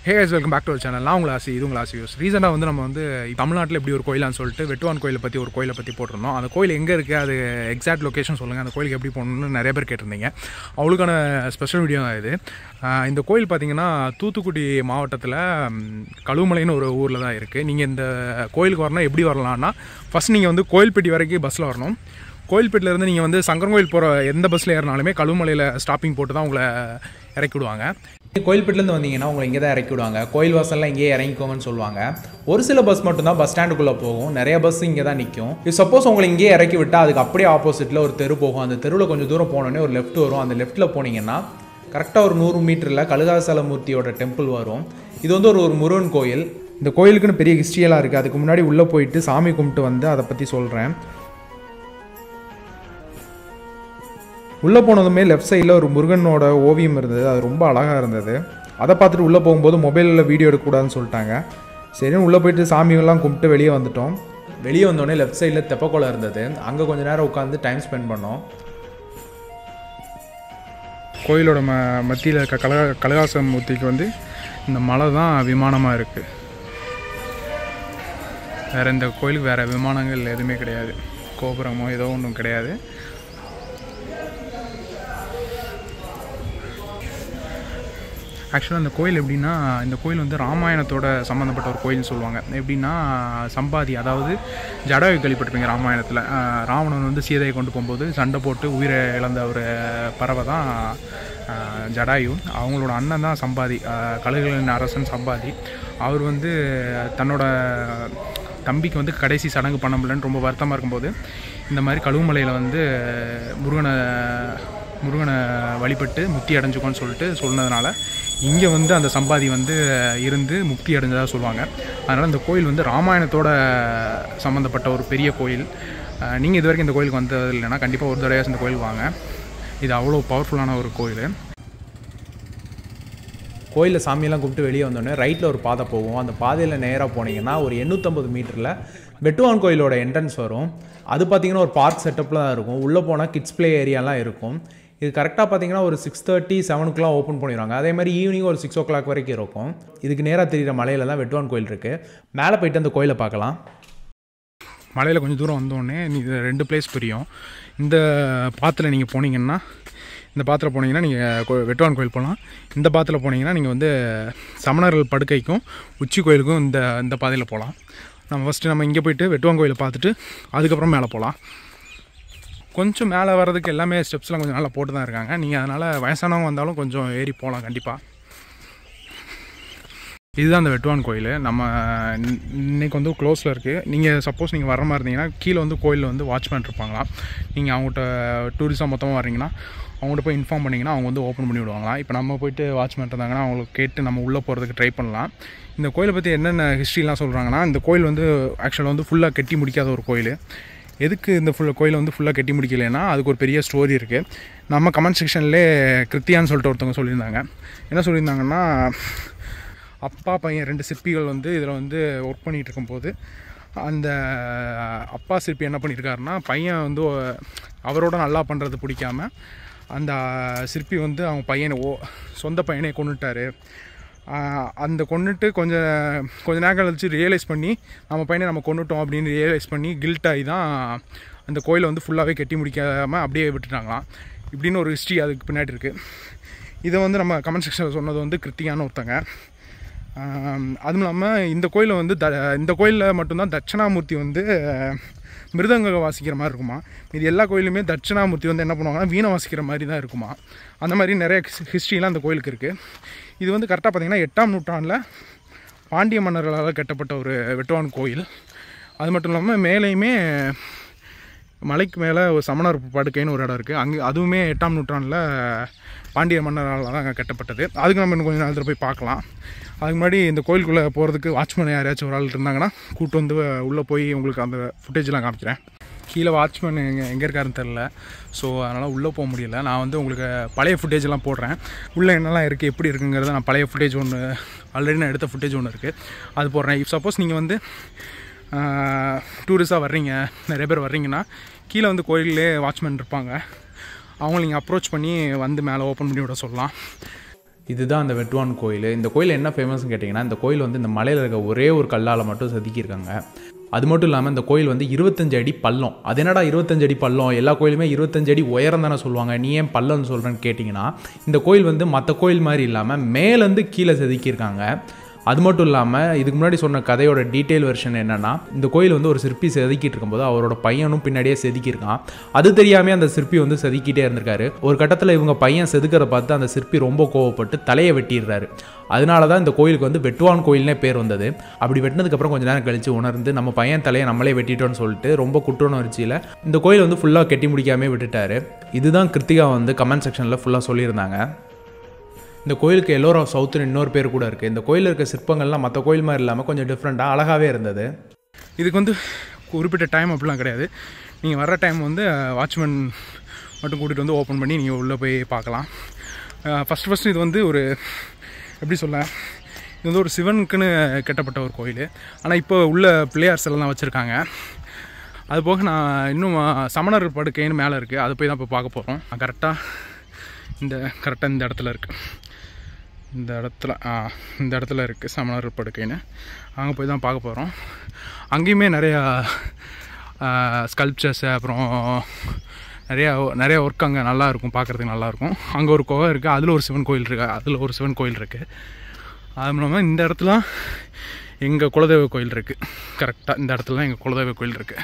hey guys welcome back to channel நான் உங்களை ஆசி இது உங்களை ஆசி யூஸ் ரீசெண்டாக வந்து நம்ம வந்து தமிழ்நாட்டில் எப்படி ஒரு கோயிலான்னு சொல்லிட்டு வெட்டுவான் கோயிலை பற்றி ஒரு கோயிலை பற்றி போட்டிருந்தோம் அந்த கோயில் எங்கே இருக்குது அது எக்ஸாக்ட் லொக்கேஷன் சொல்லுங்கள் அந்த கோயிலுக்கு எப்படி போகணுன்னு நிறைய பேர் கேட்டிருந்தீங்க அவளுக்கான ஸ்பெஷல் வீடியோ தான் இது ஆஹ் இந்த கோயில் பார்த்தீங்கன்னா தூத்துக்குடி மாவட்டத்தில் ம், கழுவுமலைன்னு ஒரு ஊரில் தான் இருக்குது நீங்கள் இந்த கோயிலுக்கு வரணும் எப்படி வரலாம்னா ஃபஸ்ட் நீங்கள் வந்து கோயில்பட்டி வரைக்கும் பஸ்ஸில் வரணும் கோயில்பேட்டிலேருந்து நீங்கள் வந்து சங்கரங்கோயில் போகிற எந்த பஸ்ஸில் ஏறினாலுமே கழுவுமலையில் ஸ்டாப்பிங் போட்டு தான் உங்களை இறக்கி விடுவாங்க கோயில்பேட்டிலேருந்து வந்தீங்கன்னா உங்களை இங்கே தான் இறக்கி விடுவாங்க கோயில் வாசல்லாம் இங்கேயே இறங்கிக்கோங்கன்னு சொல்லுவாங்க ஒரு சில பஸ் மட்டும் தான் பஸ் ஸ்டாண்டுக்குள்ளே போகும் நிறைய பஸ் இங்கே தான் நிற்கும் இது சப்போஸ் உங்களை இங்கேயே இறக்கி விட்டால் அதுக்கு அப்படியே ஆப்போசிட்டில் ஒரு தெரு போகும் அந்த தெருவில் கொஞ்சம் தூரம் போனோடனே ஒரு லெஃப்ட் வரும் அந்த லெஃப்ட்டில் போனீங்கன்னா கரெக்டாக ஒரு நூறு மீட்டரில் கழுகாசலமூர்த்தியோட டெம்பிள் வரும் இது வந்து ஒரு ஒரு முருகன் கோயில் இந்த கோயிலுக்குன்னு பெரிய ஹிஸ்ட்ரியெல்லாம் இருக்குது அதுக்கு முன்னாடி உள்ளே போயிட்டு சாமி கும்பிட்டு வந்து அதை பற்றி சொல்கிறேன் உள்ளே போனதுமே லெஃப்ட் சைடில் ஒரு முருகனோட ஓவியம் இருந்தது அது ரொம்ப அழகாக இருந்தது அதை பார்த்துட்டு உள்ளே போகும்போது மொபைலில் வீடியோ எடுக்கக்கூடாதுன்னு சொல்லிட்டாங்க சரின்னு உள்ளே போயிட்டு சாமியெல்லாம் கும்பிட்டு வெளியே வந்துட்டோம் வெளியே வந்தோடனே லெஃப்ட் சைடில் தெப்பக்குளம் இருந்தது அங்கே கொஞ்ச நேரம் உட்காந்து டைம் ஸ்பெண்ட் பண்ணோம் கோயிலோட ம மத்தியில் இருக்க கலகா கலகாசம் மூர்த்திக்கு வந்து இந்த மலை தான் விமானமாக இருக்குது வேறு இந்த கோயிலுக்கு வேறு விமானங்கள் எதுவுமே கிடையாது கோபுரமோ ஏதோ ஒன்றும் கிடையாது ஆக்சுவலாக இந்த கோயில் எப்படின்னா இந்த கோயில் வந்து ராமாயணத்தோட சம்மந்தப்பட்ட ஒரு கோயில்னு சொல்லுவாங்க எப்படின்னா சம்பாதி அதாவது ஜடாயு கேள்விப்பட்டிருப்பீங்க ராமாயணத்தில் ஆஹ் ராவணன் வந்து சீதையை கொண்டு போகும்போது சண்டை போட்டு உயிரை இழந்த ஒரு பறவை தான் ஆஹ் ஜடாயு அவங்களோட அண்ணன் தான் சம்பாதி ஆஹ் கழுகுகளின் அரசன் சம்பாதி அவர் வந்து தன்னோட தம்பிக்கு வந்து கடைசி சடங்கு பண்ண முடியலன்னு ரொம்ப வருத்தமாக இருக்கும்போது இந்த மாதிரி கழுவுமலையில் வந்து முருகனை முருகனை வழிபட்டு முக்தி அடைஞ்சுக்கோன்னு சொல்லிட்டு சொன்னதுனால இங்கே வந்து அந்த சம்பாதி வந்து இருந்து முக்தி அடைஞ்சதாக சொல்லுவாங்க அதனால் இந்த கோயில் வந்து ராமாயணத்தோட சம்மந்தப்பட்ட ஒரு பெரிய கோயில் நீங்கள் இது வரைக்கும் இந்த கோயிலுக்கு வந்தது இல்லைன்னா கண்டிப்பாக ஒரு தடவை இந்த கோயிலுக்கு வாங்க இது அவ்வளோ பவர்ஃபுல்லான ஒரு கோயில் கோயிலில் சாமியெல்லாம் கும்பிட்டு வெளியே வந்தோடனே ரைட்டில் ஒரு பாதை போகும் அந்த பாதையில் நேராக போனீங்கன்னா ஒரு எண்ணூற்றம்பது மீட்டரில் வெட்டுவான் கோயிலோட என்ட்ரன்ஸ் வரும் அது பார்த்தீங்கன்னா ஒரு பார்க் செட்டப்பில் தான் இருக்கும் உள்ளே போனால் கிட்ஸ் ப்ளே ஏரியாலாம் இருக்கும் இது கரெக்டாக பார்த்தீங்கன்னா ஒரு சிக்ஸ் தேர்ட்டி செவனுக்குலாம் ஓப்பன் பண்ணிடுவாங்க அதே மாதிரி ஈவினிங் ஒரு சிக்ஸ் ஓ கிளாக் வரைக்கும் இருக்கும் இதுக்கு நேராக தெரிகிற மலையில தான் வெட்டுவான் கோயில் இருக்குது மேலே போயிட்டு அந்த கோயிலை பார்க்கலாம் மலையில் கொஞ்சம் தூரம் வந்தோடனே நீ இது ரெண்டு பிளேஸ் புரியும் இந்த பாத்தில் நீங்கள் போனீங்கன்னா இந்த பாத்தில் போனீங்கன்னா நீங்கள் வெட்டுவான் கோயில் போகலாம் இந்த பாத்தில் போனீங்கன்னா நீங்கள் வந்து சமணர்கள் படுக்கைக்கும் உச்சி கோயிலுக்கும் இந்த இந்த பாதையில் போகலாம் நம்ம ஃபஸ்ட்டு நம்ம இங்கே போயிட்டு வெட்டுவான் கோயிலை பார்த்துட்டு அதுக்கப்புறம் மேலே போகலாம் கொஞ்சம் மேலே வர்றதுக்கு எல்லாமே ஸ்டெப்ஸ்லாம் கொஞ்சம் நல்லா போட்டு தான் இருக்காங்க நீங்கள் அதனால் வயசானவங்க வந்தாலும் கொஞ்சம் ஏறி போகலாம் கண்டிப்பாக இதுதான் அந்த வெட்டுவான் கோயில் நம்ம இன்ன- இன்னைக்கு வந்து க்ளோஸில் இருக்குது நீங்கள் சப்போஸ் நீங்கள் வர மாதிரி இருந்தீங்கன்னா கீழே வந்து கோயிலில் வந்து வாட்ச்மேன் இருப்பாங்களாம் நீங்கள் அவங்ககிட்ட டூரிஸ்டாக மொத்தமாக வர்றீங்கன்னா அவங்ககிட்ட போய் இன்ஃபார்ம் பண்ணிங்கன்னா அவங்க வந்து ஓப்பன் பண்ணி விடுவாங்களாம் இப்போ நம்ம போயிட்டு வாட்ச்மேன் இருந்தாங்கன்னா அவங்களுக்கு கேட்டு நம்ம உள்ளே போகிறதுக்கு ட்ரை பண்ணலாம் இந்த கோயிலை பற்றி என்னென்ன ஹிஸ்ட்ரிலாம் சொல்கிறாங்கன்னா இந்த கோயில் வந்து ஆக்சுவலாக வந்து ஃபுல்லாக கட்டி முடிக்காத ஒரு கோயில் எதுக்கு இந்த ஃபுல் கோயிலை வந்து ஃபுல்லாக கட்டி முடிக்கலைன்னா அதுக்கு ஒரு பெரிய ஸ்டோரி இருக்குது நம்ம கமெண்ட் செக்ஷன்லேயே கிருத்தியான்னு சொல்லிட்டு ஒருத்தவங்க சொல்லியிருந்தாங்க என்ன சொல்லியிருந்தாங்கன்னா அப்பா பையன் ரெண்டு சிற்பிகள் வந்து இதில் வந்து ஒர்க் பண்ணிகிட்டு இருக்கும்போது அந்த அப்பா சிற்பி என்ன பண்ணியிருக்காருன்னா பையன் வந்து அவரோட நல்லா பண்ணுறது பிடிக்காம அந்த சிற்பி வந்து அவங்க பையனை ஓ சொந்த பையனை கொண்டுட்டாரு ஆஹ் அந்த கொண்டுட்டு கொஞ்சம் கொஞ்ச நேரம் கழிச்சு ரியலைஸ் பண்ணி நம்ம பையனை நம்ம கொண்டுட்டோம் அப்படின்னு ரியலைஸ் பண்ணி கில்ட் ஆகி தான் அந்த கோயிலை வந்து ஃபுல்லாகவே கட்டி முடிக்காமல் அப்படியே விட்டுட்டாங்களாம் இப்படின்னு ஒரு ஹிஸ்ட்ரி அதுக்கு பின்னாடி இருக்குது இதை வந்து நம்ம கமெண்ட் செக்ஷனில் சொன்னது வந்து கிருத்திகான்னு ஒருத்தங்க ஆம், அதுவும் இல்லாமல் இந்த கோயிலில் வந்து த இந்த கோயிலில் மட்டும்தான் தட்சிணாமூர்த்தி வந்து மிருதங்க வாசிக்கிற மாதிரி இருக்குமா இது எல்லா கோயிலுமே தட்சிணாமூர்த்தி வந்து என்ன பண்ணுவாங்கன்னா வீணை வாசிக்கிற மாதிரி தான் இருக்குமா அந்த மாதிரி நிறைய ஹிஸ்ட்ரிலாம் அந்த கோயிலுக்கு இருக்குது இது வந்து கரெக்டாக பார்த்தீங்கன்னா எட்டாம் நூற்றாண்டில் பாண்டிய மன்னர்களால் கட்டப்பட்ட ஒரு வெட்டுவான் கோயில் அது மட்டும் இல்லாமல் மேலேயுமே மலைக்கு மேலே ஒரு சமணர் படுக்கைன்னு ஒரு இடம் இருக்குது அங்கே அதுவுமே எட்டாம் நூற்றாண்டில் பாண்டிய மன்னரால் தான் கட்டப்பட்டது அதுக்கு நம்ம இன்னும் கொஞ்சம் நேரத்தில் போய் பார்க்கலாம் அதுக்கு முன்னாடி இந்த கோயிலுக்குள்ளே போகிறதுக்கு வாட்ச்மேன் யாரையாச்சும் ஒரு ஆள் இருந்தாங்கன்னா கூப்பிட்டு வந்து உள்ளே போய் உங்களுக்கு அந்த ஃபுட்டேஜ்லாம் காமிக்கிறேன் கீழே வாட்ச்மேன் எங்கே எங்கே இருக்காருன்னு தெரில ஸோ அதனால் உள்ளே போக முடியல நான் வந்து உங்களுக்கு பழைய ஃபுட்டேஜ்லாம் போடுறேன் உள்ளே என்னெல்லாம் இருக்குது எப்படி இருக்குங்கிறத நான் பழைய ஃபுட்டேஜ் ஒன்று ஆல்ரெடி நான் எடுத்த ஃபுட்டேஜ் ஒன்று இருக்குது அது போடுறேன் இஃப் சப்போஸ் நீங்கள் வந்து டூரிஸ்ட்டாக வர்றீங்க நிறைய பேர் வர்றீங்கன்னா கீழே வந்து கோயிலே வாட்ச்மேன் இருப்பாங்க அவங்கள நீங்கள் அப்ரோச் பண்ணி வந்து மேலே ஓப்பன் பண்ணி விட சொல்லலாம் இதுதான் அந்த வெட்டுவான் கோயில் இந்த கோயில் என்ன ஃபேமஸ்னு கேட்டிங்கன்னா இந்த கோயில் வந்து இந்த மலையில் இருக்க ஒரே ஒரு கல்லால் மட்டும் செதுக்கியிருக்காங்க அது மட்டும் இல்லாமல் இந்த கோயில் வந்து இருபத்தஞ்சு அடி பள்ளம் அது என்னடா இருபத்தஞ்சு அடி பள்ளம் எல்லா கோயிலுமே இருபத்தஞ்சு அடி உயரம் தானே சொல்லுவாங்க நீ ஏன் பள்ளம்னு சொல்கிறேன்னு கேட்டிங்கன்னா இந்த கோயில் வந்து மற்ற கோயில் மாதிரி இல்லாமல் மேலேருந்து கீழே செதுக்கியிருக்காங்க அது மட்டும் இல்லாமல் இதுக்கு முன்னாடி சொன்ன கதையோட டீட்டெயில் வெர்ஷன் என்னன்னா இந்த கோயில் வந்து ஒரு சிற்பி செதுக்கிட்டு இருக்கும்போது அவரோட பையனும் பின்னாடியே செதுக்கியிருக்கான் அது தெரியாமல் அந்த சிற்பி வந்து செதுக்கிட்டே இருந்திருக்காரு ஒரு கட்டத்தில் இவங்க பையன் செதுக்கிறத பார்த்து அந்த சிற்பி ரொம்ப கோவப்பட்டு தலையை வெட்டிடுறாரு அதனால தான் இந்த கோயிலுக்கு வந்து வெட்டுவான் கோயில்னே பேர் வந்தது அப்படி வெட்டினதுக்கப்புறம் கொஞ்ச நேரம் கழிச்சு உணர்ந்து நம்ம பையன் தலையை நம்மளே வெட்டிட்டோம்னு சொல்லிட்டு ரொம்ப குற்றுணர்ச்சியில் இந்த கோயில் வந்து ஃபுல்லாக கெட்டி முடிக்காமே விட்டுட்டாரு இதுதான் கிருத்திகா வந்து கமெண்ட் செக்ஷனில் ஃபுல்லாக சொல்லியிருந்தாங்க இந்த கோயிலுக்கு எல்லோரா சவுத்துன்னு இன்னொரு பேர் கூட இருக்குது இந்த கோயிலில் இருக்க சிற்பங்கள்லாம் மற்ற கோயில் மாதிரி இல்லாமல் கொஞ்சம் டிஃப்ரெண்ட்டாக அழகாகவே இருந்தது இதுக்கு வந்து குறிப்பிட்ட டைம் அப்படிலாம் கிடையாது நீங்கள் வர்ற டைம் வந்து வாட்ச்மேன் மட்டும் கூட்டிகிட்டு வந்து ஓப்பன் பண்ணி நீங்கள் உள்ளே போய் பார்க்கலாம் ஃபஸ்ட் ஃபஸ்ட்டு இது வந்து ஒரு எப்படி சொல்ல இது வந்து ஒரு சிவனுக்குன்னு கட்டப்பட்ட ஒரு கோயில் ஆனால் இப்போ உள்ள பிள்ளையார் சிலைலாம் வச்சுருக்காங்க அது போக நான் இன்னும் சமணர் படுக்கைன்னு மேலே இருக்குது அதை போய் தான் இப்போ பார்க்க போகிறோம் கரெக்டாக இந்த கரெக்டாக இந்த இடத்துல இருக்குது இந்த இடத்துல ஆ இந்த இடத்துல இருக்குது சமணர் படுக்கைன்னு அங்கே போய் தான் பார்க்க போகிறோம் அங்கேயுமே நிறையா ஸ்கல்ப்சர்ஸு அப்புறம் நிறையா நிறையா ஒர்க் அங்கே நல்லா இருக்கும் பார்க்குறதுக்கு நல்லாயிருக்கும் அங்கே ஒரு குகை இருக்குது அதில் ஒரு சிவன் கோயில் இருக்குது அதில் ஒரு சிவன் கோயில் இருக்குது அதுவும் இல்லாமல் இந்த இடத்துல எங்கள் குலதெய்வ கோயில் இருக்குது கரெக்டாக இந்த இடத்துல எங்கள் குலதெய்வ கோயில் இருக்குது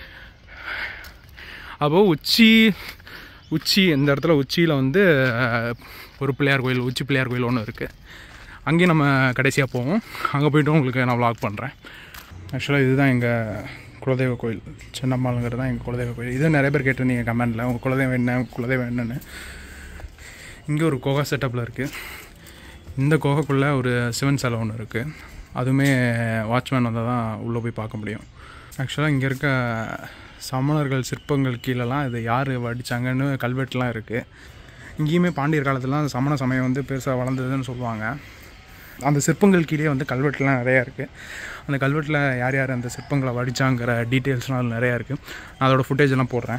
அப்போது உச்சி உச்சி இந்த இடத்துல உச்சியில் வந்து அஹ், ஒரு பிள்ளையார் கோயில் உச்சி பிள்ளையார் கோயில் ஒன்று இருக்குது அங்கேயும் நம்ம கடைசியாக போவோம் அங்கே போய்ட்டு உங்களுக்கு நான் vlog பண்ணுறேன் ஆக்சுவலாக இதுதான் எங்கள் குலதெய்வ கோயில் சின்னம்மாளுங்கிறது தான் எங்கள் குலதெய்வ கோயில் இது நிறைய பேர் கேட்டிருந்தீங்க கமெண்டில் உங்கள் குலதெய்வம் என்ன உங்க குலதெய்வம் என்னன்னு இங்கே ஒரு குகை செட்டப்பில் இருக்குது இந்த குகைக்குள்ளே ஒரு சிவன் சிலை ஒன்று இருக்குது அதுவுமே வாட்ச்மேன் வந்தால் தான் உள்ளே போய் பார்க்க முடியும் ஆக்சுவலாக இங்கே இருக்க சமணர்கள் சிற்பங்கள் கீழெல்லாம் இது யார் வடித்தாங்கன்னு கல்வெட்டுலாம் இருக்குது இங்கேயுமே பாண்டியர் காலத்துலலாம் சமண சமயம் வந்து பெருசாக வளர்ந்ததுன்னு சொல்லுவாங்க அந்த சிற்பங்கள் கீழே வந்து கல்வெட்டுலாம் நிறையா இருக்குது அந்த கல்வெட்டில் யார் யார் அந்த சிற்பங்களை வடித்தாங்கிற டீட்டெயில்ஸ்லாம் அதில் நிறையா இருக்குது நான் அதோட ஃபுட்டேஜ் எல்லாம் போடுறேன்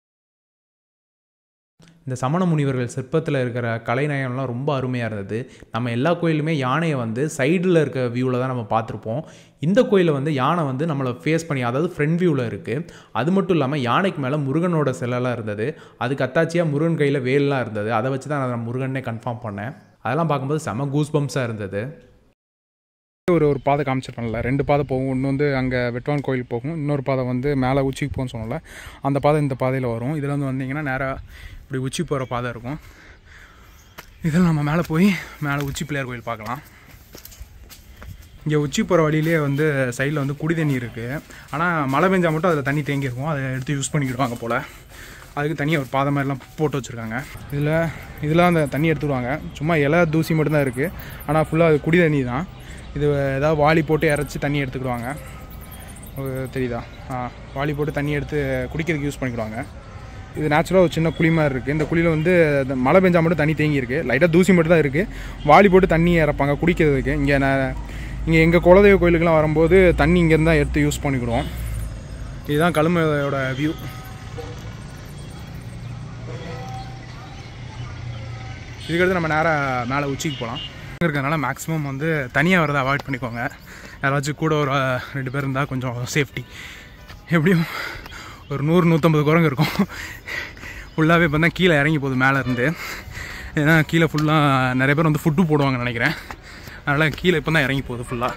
இந்த சமண முனிவர்கள் சிற்பத்தில் இருக்கிற கலைநயம்லாம் ரொம்ப அருமையாக இருந்தது நம்ம எல்லா கோயிலுமே யானையை வந்து சைடில் இருக்க வியூவில் தான் நம்ம பார்த்துருப்போம் இந்த கோயிலில் வந்து யானை வந்து நம்மளை ஃபேஸ் பண்ணி அதாவது ஃப்ரண்ட் வியூவில் இருக்குது அது மட்டும் இல்லாமல் யானைக்கு மேலே முருகனோட சிலைலாம் இருந்தது அதுக்கு அத்தாச்சியாக முருகன் கையில் வேல்லாம் இருந்தது அதை வச்சு தான் நான் முருகனே கன்ஃபார்ம் பண்ணேன் அதெல்லாம் பார்க்கும்போது செம கூஸ் பம்ப்ஸாக இருந்தது ஒரு ஒரு பாதை காமிச்சிருப்பேன்ல ரெண்டு பாதை போகும் ஒன்று வந்து அங்கே வெட்டுவான் கோயில் போகும் இன்னொரு பாதை வந்து மேலே உச்சிக்கு போகும்னு சொன்னல அந்த பாதை இந்த பாதையில் வரும் இதில் வந்து வந்தீங்கன்னா நேராக இப்படி உச்சி போகிற பாதை இருக்கும் இதில் நம்ம மேலே போய் மேலே உச்சி பிள்ளையார் கோயில் பார்க்கலாம் இங்கே உச்சி போகிற வழியிலே வந்து சைடில் வந்து குடி தண்ணி இருக்குது ஆனால் மழை பெஞ்சால் மட்டும் அதில் தண்ணி தேங்கி இருக்கும் அதை எடுத்து யூஸ் பண்ணிக்கிடுவாங்க போல் அதுக்கு தனியாக ஒரு பாதை மாதிரிலாம் போட்டு வச்சுருக்காங்க இதில் இதெல்லாம் அந்த தண்ணி எடுத்துடுவாங்க சும்மா இலை தூசி மட்டும்தான் இருக்குது ஆனால் ஃபுல்லாக அது குடி தண்ணி தான் இது ஏதாவது வாளி போட்டு இறச்சி தண்ணி எடுத்துக்கிடுவாங்க உங்களுக்கு தெரியுதா ஆ வாளி போட்டு தண்ணி எடுத்து குடிக்கிறதுக்கு யூஸ் பண்ணிக்கிடுவாங்க இது நேச்சுரலாக ஒரு சின்ன குழி மாதிரி இருக்குது இந்த குழியில் வந்து இந்த மழை பெஞ்சால் மட்டும் தண்ணி தேங்கி இருக்குது லைட்டாக தூசி மட்டும் தான் இருக்குது வாளி போட்டு தண்ணி இறப்பாங்க குடிக்கிறதுக்கு இங்கே நான் இங்கே எங்கள் குலதெய்வ கோயிலுக்கெல்லாம் வரும்போது தண்ணி இங்கேருந்து தான் எடுத்து யூஸ் பண்ணிக்கிடுவோம் இதுதான் கழுமையோட வியூ இதுக்கடுத்து நம்ம நேராக மேலே உச்சிக்கு போகலாம் இருக்கிறதுனால மேக்ஸிமம் வந்து தனியாக வரதை அவாய்ட் பண்ணிக்கோங்க யாராச்சும் கூட ஒரு அஹ், ரெண்டு பேர் இருந்தால் கொஞ்சம் சேஃப்டி எப்படியும் ஒரு நூறு நூற்றம்பது குரங்கு இருக்கும் ஃபுல்லாகவே இப்போ தான் கீழே இறங்கி போகுது மேலே இருந்து ஏன்னா கீழே ஃபுல்லாக நிறைய பேர் வந்து ஃபுட்டு போடுவாங்கன்னு நினைக்கிறேன் அதனால் கீழே இப்போ தான் இறங்கி போகுது ஃபுல்லாக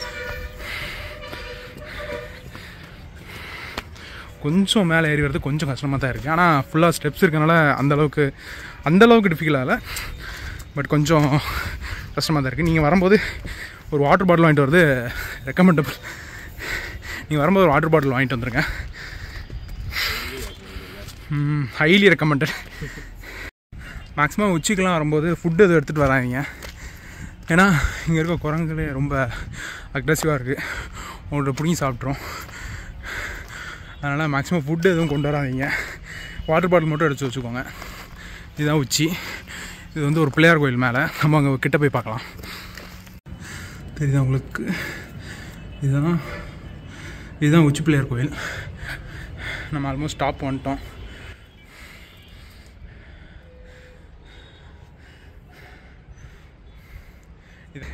கொஞ்சம் மேலே ஏறி வரது கொஞ்சம் கஷ்டமாக தான் இருக்குது ஆனால் ஃபுல்லாக ஸ்டெப்ஸ் இருக்கனால அந்தளவுக்கு அந்தளவுக்கு டிஃபிகல்ட் ஆகலை பட் கொஞ்சம் கஷ்டமாக தான் இருக்குது நீங்கள் வரும்போது ஒரு வாட்டர் பாட்டில் வாங்கிட்டு வரது ரெக்கமெண்டபிள் நீங்கள் வரும்போது ஒரு வாட்டர் பாட்டில் வாங்கிட்டு வந்துருங்க ஹைலி ரெக்கமெண்டட் மேக்ஸிமம் உச்சிக்கெலாம் வரும்போது ஃபுட்டு எதுவும் எடுத்துகிட்டு வராதீங்க ஏன்னா இங்கே இருக்க குரங்குகளே ரொம்ப அக்ரெசிவாக இருக்குது உங்கள்கிட்ட பிடிங்கி சாப்பிட்ரும் அதனால் மேக்ஸிமம் ஃபுட்டு எதுவும் கொண்டு வராதீங்க வாட்டர் பாட்டில் மட்டும் எடுத்து வச்சுக்கோங்க இதுதான் உச்சி இது வந்து ஒரு பிள்ளையார் கோயில் மேலே நம்ம அங்கே கிட்ட போய் பார்க்கலாம் தெரியுதா உங்களுக்கு இதுதான் இதுதான் உச்சி பிள்ளையார் கோயில் நம்ம ஆல்மோஸ்ட் டாப் வந்துட்டோம்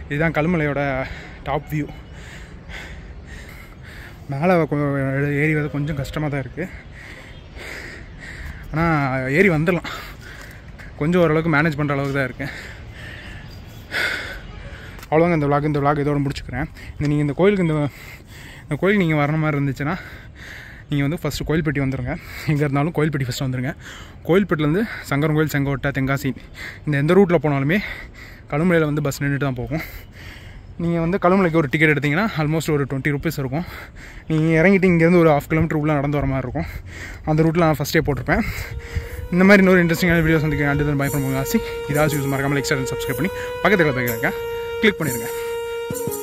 இதுதான் கழுமலையோட டாப் வியூ மேலே ஏறி வந்து கொஞ்சம் கஷ்டமாக தான் இருக்குது ஆனால் ஏறி வந்துடலாம் கொஞ்சம் ஓரளவுக்கு மேனேஜ் பண்ணுற அளவுக்கு தான் இருக்குது அவ்வளோதாங்க இந்த விளாக் இந்த விளாக் இதோட முடிச்சுக்கிறேன் இந்த நீங்கள் இந்த கோயிலுக்கு இந்த இந்த கோயிலுக்கு நீங்கள் வர மாதிரி இருந்துச்சுன்னா நீங்கள் வந்து ஃபஸ்ட்டு கோயில்பட்டி வந்துடுங்க எங்கே இருந்தாலும் கோயில்பட்டி ஃபஸ்ட்டு வந்துடுங்க கோயில்பட்டிலேருந்து சங்கரன் கோயில் செங்கோட்டை தென்காசி இந்த எந்த ரூட்டில் போனாலுமே கழுமலையில் வந்து பஸ் நின்றுட்டு தான் போகும் நீங்கள் வந்து கழுமலைக்கு ஒரு டிக்கெட் எடுத்தீங்கன்னா ஆல்மோஸ்ட் ஒரு டுவெண்ட்டி ருபீஸ் இருக்கும் நீங்கள் இறங்கிட்டு இங்கேருந்து ஒரு ஹாஃப் கிலோமீட்டர் உள்ளே நடந்து வர மாதிரி இருக்கும் அந்த ரூட்டில் நான் ஃபஸ்ட்டே போட்டிருப்பேன் இந்த மாதிரி இன்னொரு இன்ட்ரெஸ்டிங்கான வீடியோஸ் வந்து அடுத்து பயப்பட ஆசி இதாச்சும் யூஸ் மறக்காமல் லைக் ஷேர் சப்ஸ்கிரைப் பண்ணி பக்கத்தில் போய் கிளிக் பண்ணிடுங்க